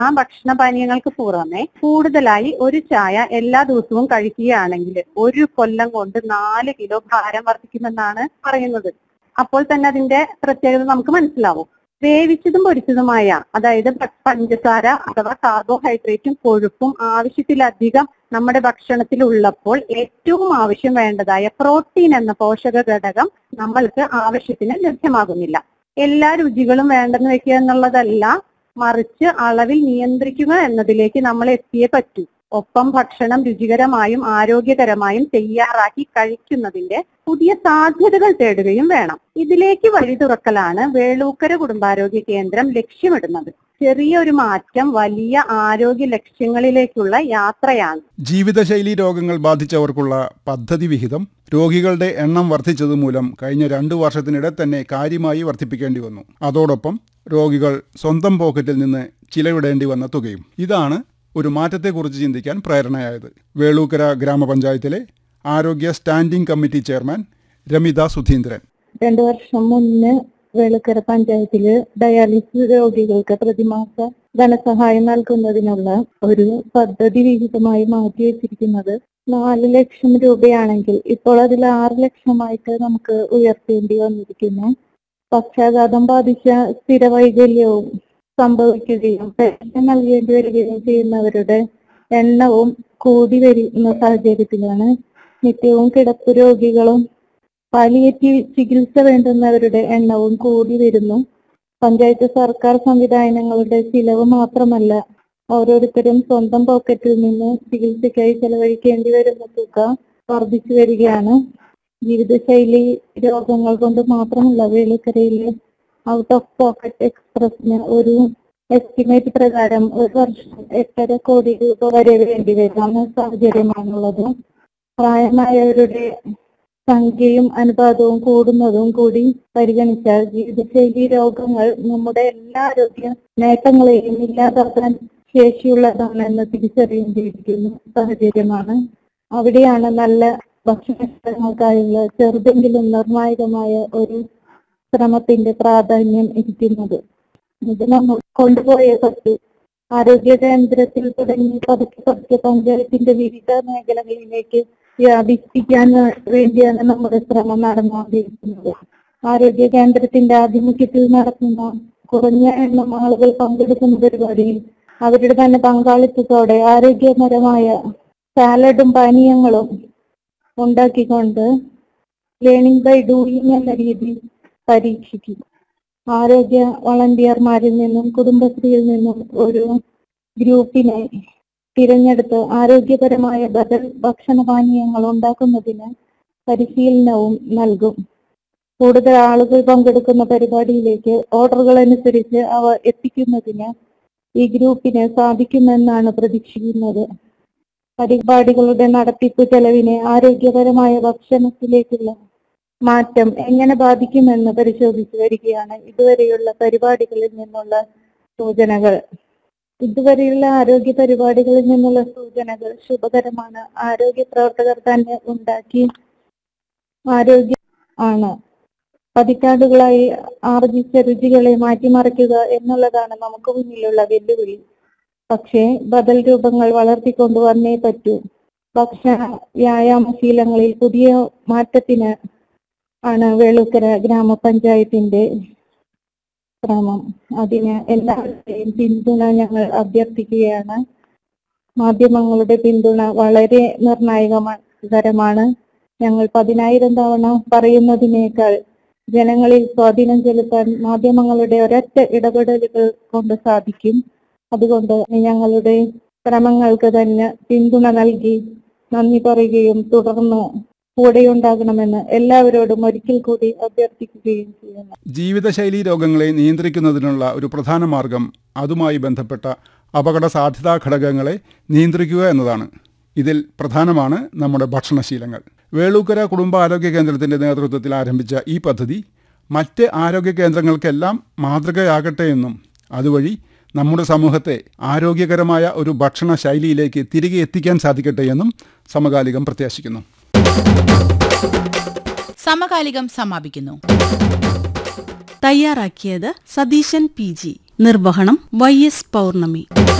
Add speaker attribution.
Speaker 1: ആ ഭക്ഷണപാനീയങ്ങൾക്ക് പുറമെ കൂടുതലായി ഒരു ചായ എല്ലാ ദിവസവും കഴിക്കുകയാണെങ്കിൽ ഒരു കൊല്ലം കൊണ്ട് നാല് കിലോ ഭാരം വർദ്ധിക്കുമെന്നാണ് പറയുന്നത് അപ്പോൾ തന്നെ അതിന്റെ പ്രത്യേകത നമുക്ക് മനസ്സിലാവും വേവിച്ചതും പൊരിച്ചതുമായ അതായത് പ- പഞ്ചസാര അഥവാ കാർബോഹൈഡ്രേറ്റും കൊഴുപ്പും ആവശ്യത്തിലധികം നമ്മുടെ ഭക്ഷണത്തിൽ ഉള്ളപ്പോൾ ഏറ്റവും ആവശ്യം വേണ്ടതായ പ്രോട്ടീൻ എന്ന പോഷക ഘടകം നമ്മൾക്ക് ആവശ്യത്തിന് ലഭ്യമാകുന്നില്ല എല്ലാ രുചികളും വേണ്ടെന്ന് വെക്കുക എന്നുള്ളതല്ല മറിച്ച് അളവിൽ നിയന്ത്രിക്കുക എന്നതിലേക്ക് നമ്മൾ എത്തിയേ പറ്റൂ ഒപ്പം ഭക്ഷണം രുചികരമായും ആരോഗ്യകരമായും തയ്യാറാക്കി കഴിക്കുന്നതിന്റെ പുതിയ സാധ്യതകൾ തേടുകയും വേണം ഇതിലേക്ക് വഴി തുറക്കലാണ് വേളൂക്കര കുടുംബാരോഗ്യ കേന്ദ്രം ലക്ഷ്യമിടുന്നത് ചെറിയൊരു മാറ്റം വലിയ ആരോഗ്യ ലക്ഷ്യങ്ങളിലേക്കുള്ള യാത്രയാണ്
Speaker 2: ജീവിതശൈലി രോഗങ്ങൾ ബാധിച്ചവർക്കുള്ള പദ്ധതി വിഹിതം രോഗികളുടെ എണ്ണം വർദ്ധിച്ചത് മൂലം കഴിഞ്ഞ രണ്ടു വർഷത്തിനിടെ തന്നെ കാര്യമായി വർദ്ധിപ്പിക്കേണ്ടി വന്നു അതോടൊപ്പം രോഗികൾ സ്വന്തം പോക്കറ്റിൽ നിന്ന് ചിലവിടേണ്ടി വന്ന തുകയും ഇതാണ് ഒരു മാറ്റത്തെക്കുറിച്ച് ചിന്തിക്കാൻ പ്രേരണയായത് വേളൂക്കര ഗ്രാമപഞ്ചായത്തിലെ ആരോഗ്യ standing committee chairman Ramitha Sudheendran
Speaker 3: രണ്ടു വർഷം മുന്നേ വേളക്കര പഞ്ചായത്തില് ഡയാലിസിസ് രോഗികൾക്ക് പ്രതിമാസ ധനസഹായം നൽകുന്നതിനുള്ള ഒരു പദ്ധതി വിഹിതമായി മാറ്റി വെച്ചിരിക്കുന്നത് നാല് ലക്ഷം രൂപയാണെങ്കിൽ ഇപ്പോൾ അതിൽ ആറ് ലക്ഷമായിട്ട് നമുക്ക് ഉയർത്തേണ്ടി വന്നിരിക്കുന്നു പക്ഷാഘാതം ബാധിച്ച സ്ഥിരവൈകല്യവും സംഭവിക്കുകയും പെൻഷൻ നൽകേണ്ടി വരികയും ചെയ്യുന്നവരുടെ എണ്ണവും കൂടി വരുന്ന സാഹചര്യത്തിലാണ് നിത്യവും കിടപ്പ് രോഗികളും പാലിയേറ്റീവ് ചികിത്സ വേണ്ടുന്നവരുടെ എണ്ണവും കൂടി വരുന്നു പഞ്ചായത്ത് സർക്കാർ സംവിധാനങ്ങളുടെ ചിലവ് മാത്രമല്ല ഓരോരുത്തരും സ്വന്തം പോക്കറ്റിൽ നിന്ന് ചികിത്സയ്ക്കായി ചെലവഴിക്കേണ്ടി വരുന്ന തുക വർദ്ധിച്ചു വരികയാണ് ജീവിതശൈലി രോഗങ്ങൾ കൊണ്ട് മാത്രമല്ല വേളിക്കരയിലെ ഔട്ട് ഓഫ് പോക്കറ്റ് എക്സ്പ്രസിന് ഒരു എസ്റ്റിമേറ്റ് പ്രകാരം ഒരു വർഷം എട്ടര കോടി രൂപ വരെ വേണ്ടി വരുന്ന സാഹചര്യമാണുള്ളത് പ്രായമായവരുടെ സംഖ്യയും അനുപാതവും കൂടുന്നതും കൂടി പരിഗണിച്ചാൽ ജീവിതശൈലി രോഗങ്ങൾ നമ്മുടെ എല്ലാ ആരോഗ്യ നേട്ടങ്ങളെയും ഇല്ലാതാക്കാൻ ശേഷിയുള്ളതാണെന്ന് തിരിച്ചറിയേണ്ടിയിരിക്കുന്ന സാഹചര്യമാണ് അവിടെയാണ് നല്ല ഭക്ഷണങ്ങൾക്കായുള്ള ചെറുതെങ്കിലും നിർണായകമായ ഒരു ശ്രമത്തിന്റെ പ്രാധാന്യം ഇരിക്കുന്നത് ഇത് നമ്മൾ കൊണ്ടുപോയേ പറ്റൂ ആരോഗ്യ കേന്ദ്രത്തിൽ തുടങ്ങി പതുക്കെ പതുക്കെ പഞ്ചായത്തിന്റെ വിവിധ മേഖലകളിലേക്ക് വ്യാപിപ്പിക്കാൻ വേണ്ടിയാണ് നമ്മുടെ ശ്രമം നടന്നുകൊണ്ടിരിക്കുന്നത് ആരോഗ്യ കേന്ദ്രത്തിന്റെ ആഭിമുഖ്യത്തിൽ നടത്തുന്ന കുറഞ്ഞ എണ്ണം ആളുകൾ പങ്കെടുക്കുന്ന പരിപാടിയിൽ അവരുടെ തന്നെ പങ്കാളിത്തത്തോടെ ആരോഗ്യപരമായ സാലഡും പാനീയങ്ങളും ഉണ്ടാക്കിക്കൊണ്ട് ലേണിംഗ് ബൈ ഡൂയിങ് എന്ന രീതി പരീക്ഷിക്കും ആരോഗ്യ വളണ്ടിയർമാരിൽ നിന്നും കുടുംബശ്രീയിൽ നിന്നും ഒരു ഗ്രൂപ്പിനെ തിരഞ്ഞെടുത്ത് ആരോഗ്യപരമായ ബദൽ ഭക്ഷണപാനീയങ്ങൾ ഉണ്ടാക്കുന്നതിന് പരിശീലനവും നൽകും കൂടുതൽ ആളുകൾ പങ്കെടുക്കുന്ന പരിപാടിയിലേക്ക് ഓർഡറുകൾ അനുസരിച്ച് അവ എത്തിക്കുന്നതിന് ഈ ഗ്രൂപ്പിന് സാധിക്കുമെന്നാണ് പ്രതീക്ഷിക്കുന്നത് പരിപാടികളുടെ നടത്തിപ്പ് ചെലവിനെ ആരോഗ്യപരമായ ഭക്ഷണത്തിലേക്കുള്ള മാറ്റം എങ്ങനെ ബാധിക്കുമെന്ന് പരിശോധിച്ചു വരികയാണ് ഇതുവരെയുള്ള പരിപാടികളിൽ നിന്നുള്ള സൂചനകൾ ഇതുവരെയുള്ള ആരോഗ്യ പരിപാടികളിൽ നിന്നുള്ള സൂചനകൾ ശുഭകരമാണ് ആരോഗ്യ പ്രവർത്തകർ തന്നെ ഉണ്ടാക്കി ആരോഗ്യ ആണ് പതിറ്റാണ്ടുകളായി ആർജിച്ച രുചികളെ മാറ്റിമറിക്കുക എന്നുള്ളതാണ് നമുക്ക് മുന്നിലുള്ള വെല്ലുവിളി പക്ഷേ ബദൽ രൂപങ്ങൾ വളർത്തിക്കൊണ്ടുവന്നേ പറ്റൂ ഭക്ഷണ വ്യായാമശീലങ്ങളിൽ പുതിയ മാറ്റത്തിന് ആണ് വേളൂക്കര ഗ്രാമപഞ്ചായത്തിന്റെ ശ്രമം അതിന് എല്ലാവരുടെയും പിന്തുണ ഞങ്ങൾ അഭ്യർത്ഥിക്കുകയാണ് മാധ്യമങ്ങളുടെ പിന്തുണ വളരെ നിർണായകകരമാണ് ഞങ്ങൾ പതിനായിരം തവണ പറയുന്നതിനേക്കാൾ ജനങ്ങളിൽ സ്വാധീനം ചെലുത്താൻ മാധ്യമങ്ങളുടെ ഒരൊറ്റ ഇടപെടലുകൾ കൊണ്ട് സാധിക്കും അതുകൊണ്ട് ഞങ്ങളുടെ ശ്രമങ്ങൾക്ക് തന്നെ പിന്തുണ നൽകി നന്ദി പറയുകയും തുടർന്ന് കൂടെയുണ്ടാകണമെന്ന് എല്ലാവരോടും ഒരിക്കൽ കൂടി അഭ്യർത്ഥിക്കുകയും ചെയ്യുന്നു
Speaker 2: ജീവിതശൈലി രോഗങ്ങളെ നിയന്ത്രിക്കുന്നതിനുള്ള ഒരു പ്രധാന മാർഗം അതുമായി ബന്ധപ്പെട്ട അപകട സാധ്യതാ ഘടകങ്ങളെ നിയന്ത്രിക്കുക എന്നതാണ് ഇതിൽ പ്രധാനമാണ് നമ്മുടെ ഭക്ഷണശീലങ്ങൾ വേളൂക്കര കുടുംബാരോഗ്യ കേന്ദ്രത്തിന്റെ നേതൃത്വത്തിൽ ആരംഭിച്ച ഈ പദ്ധതി മറ്റ് ആരോഗ്യ കേന്ദ്രങ്ങൾക്കെല്ലാം മാതൃകയാകട്ടെ എന്നും അതുവഴി നമ്മുടെ സമൂഹത്തെ ആരോഗ്യകരമായ ഒരു ഭക്ഷണ ശൈലിയിലേക്ക് തിരികെ എത്തിക്കാൻ സാധിക്കട്ടെ എന്നും സമകാലികം പ്രത്യാശിക്കുന്നു
Speaker 4: സമകാലികം സമാപിക്കുന്നു
Speaker 5: തയ്യാറാക്കിയത് സതീശൻ പി ജി
Speaker 4: നിർവഹണം വൈ എസ് പൗർണമി